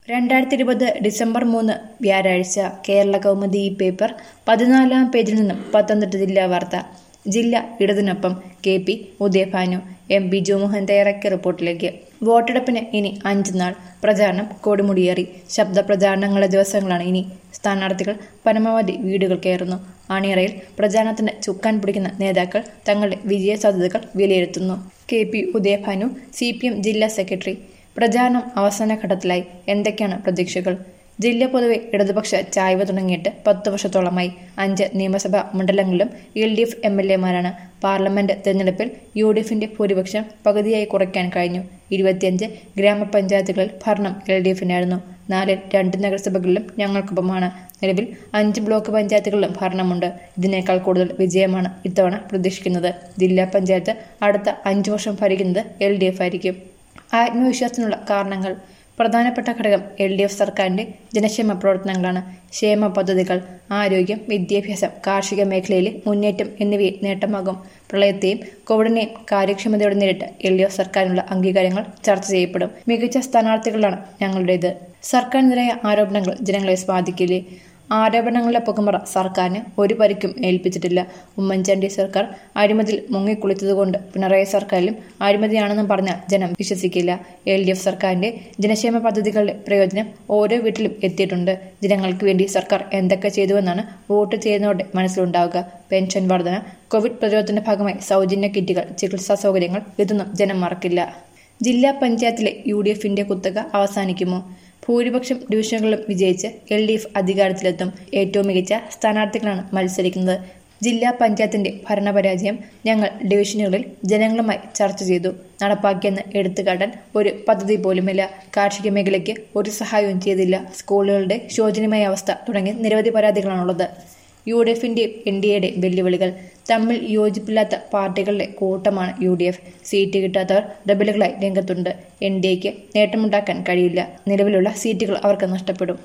രണ്ടായിരത്തി ഇരുപത് ഡിസംബർ മൂന്ന് വ്യാഴാഴ്ച കേരള കൗമുദി ഈ പേപ്പർ പതിനാലാം പേജിൽ നിന്നും പത്തനംതിട്ട ജില്ലാ വാർത്ത ജില്ല ഇടതിനൊപ്പം K P Udayabhanu M P Jomohan തയ്യാറാക്കിയ റിപ്പോർട്ടിലേക്ക് വോട്ടെടുപ്പിന് ഇനി അഞ്ച് നാൾ പ്രചാരണം കൊടുമുടിയേറി ശബ്ദ പ്രചാരണങ്ങളുടെ ദിവസങ്ങളാണ് ഇനി സ്ഥാനാർത്ഥികൾ പരമാവധി വീടുകൾ കയറുന്നു അണിയറയിൽ പ്രചാരണത്തിന് ചുക്കാൻ പിടിക്കുന്ന നേതാക്കൾ തങ്ങളുടെ വിജയ സാധ്യതകൾ വിലയിരുത്തുന്നു K P Udayabhanu C P M ജില്ലാ സെക്രട്ടറി പ്രചാരണം അവസാന ഘട്ടത്തിലായി എന്തൊക്കെയാണ് പ്രതീക്ഷകൾ ജില്ല പൊതുവെ ഇടതുപക്ഷ ചായ്വ് തുടങ്ങിയിട്ട് പത്ത് വർഷത്തോളമായി അഞ്ച് നിയമസഭാ മണ്ഡലങ്ങളിലും L D F M L എമാരാണ് പാർലമെന്റ് തെരഞ്ഞെടുപ്പിൽ യു ഡി എഫിന്റെ ഭൂരിപക്ഷം പകുതിയായി കുറയ്ക്കാൻ കഴിഞ്ഞു ഇരുപത്തിയഞ്ച് ഗ്രാമപഞ്ചായത്തുകളിൽ ഭരണം എൽ ഡി എഫിനായിരുന്നു നാലിൽ രണ്ട് നഗരസഭകളിലും ഞങ്ങൾക്കൊപ്പമാണ് നിലവിൽ അഞ്ച് ബ്ലോക്ക് പഞ്ചായത്തുകളിലും ഭരണമുണ്ട് ഇതിനേക്കാൾ കൂടുതൽ വിജയമാണ് ഇത്തവണ പ്രതീക്ഷിക്കുന്നത് ജില്ലാ പഞ്ചായത്ത് അടുത്ത അഞ്ചു വർഷം ഭരിക്കുന്നത് എൽ ഡി എഫ് ആയിരിക്കും ആത്മവിശ്വാസത്തിനുള്ള കാരണങ്ങൾ പ്രധാനപ്പെട്ട ഘടകം എൽ ഡി എഫ് സർക്കാരിന്റെ ജനക്ഷേമ പ്രവർത്തനങ്ങളാണ് ക്ഷേമ പദ്ധതികൾ ആരോഗ്യം വിദ്യാഭ്യാസം കാർഷിക മേഖലയിലെ മുന്നേറ്റം എന്നിവയെ നേട്ടമാകും പ്രളയത്തെയും കോവിഡിനെയും കാര്യക്ഷമതയോടെ നേരിട്ട എൽ ഡി എഫ് സർക്കാരിനുള്ള അംഗീകാരങ്ങൾ ചർച്ച ചെയ്യപ്പെടും മികച്ച സ്ഥാനാർത്ഥികളാണ് ഞങ്ങളുടേത് സർക്കാരിനെതിരായ ആരോപണങ്ങൾ ജനങ്ങളെ സ്വാധീനിക്കില്ലേ ആരോപണങ്ങളുടെ പുകമറ സർക്കാരിന് ഒരു പരിക്കും ഏൽപ്പിച്ചിട്ടില്ല ഉമ്മൻചാണ്ടി സർക്കാർ അഴിമതിയിൽ മുങ്ങിക്കുളിച്ചതുകൊണ്ട് പിണറായി സർക്കാരിലും അഴിമതിയാണെന്നും പറഞ്ഞാൽ ജനം വിശ്വസിക്കില്ല എൽ ഡി എഫ് സർക്കാരിന്റെ ജനക്ഷേമ പദ്ധതികളുടെ പ്രയോജനം ഓരോ വീട്ടിലും എത്തിയിട്ടുണ്ട് ജനങ്ങൾക്ക് വേണ്ടി സർക്കാർ എന്തൊക്കെ ചെയ്തുവെന്നാണ് വോട്ട് ചെയ്യുന്നവരുടെ മനസ്സിലുണ്ടാവുക പെൻഷൻ വർധന കോവിഡ് പ്രതിരോധത്തിന്റെ ഭാഗമായി സൗജന്യ കിറ്റുകൾ ചികിത്സാ സൗകര്യങ്ങൾ ഇതൊന്നും ജനം മറക്കില്ല ജില്ലാ പഞ്ചായത്തിലെ യു ഡി എഫിന്റെ കുത്തക അവസാനിക്കുമോ ഭൂരിപക്ഷം ഡിവിഷനുകളിലും വിജയിച്ച് എൽ ഡി എഫ് അധികാരത്തിലെത്തും ഏറ്റവും മികച്ച സ്ഥാനാർത്ഥികളാണ് മത്സരിക്കുന്നത് ജില്ലാ പഞ്ചായത്തിന്റെ ഭരണപരാജയം ഞങ്ങൾ ഡിവിഷനുകളിൽ ജനങ്ങളുമായി ചർച്ച ചെയ്തു നടപ്പാക്കിയെന്ന് എടുത്തുകാട്ടാൻ ഒരു പദ്ധതി പോലുമില്ല കാർഷിക മേഖലയ്ക്ക് ഒരു സഹായവും ചെയ്തില്ല സ്കൂളുകളുടെ ശോചനീയമായ അവസ്ഥ തുടങ്ങി നിരവധി പരാതികളാണുള്ളത് യു ഡി എഫിന്റെയും എൻ ഡി എയുടെയും വെല്ലുവിളികൾ തമ്മിൽ യോജിപ്പില്ലാത്ത പാർട്ടികളുടെ കൂട്ടമാണ് യു ഡി എഫ് സീറ്റ് കിട്ടാത്തവർ റബലുകളായി രംഗത്തുണ്ട് എൻ ഡി എക്ക് നേട്ടമുണ്ടാക്കാൻ കഴിയില്ല നിലവിലുള്ള സീറ്റുകൾ അവർക്ക് നഷ്ടപ്പെടും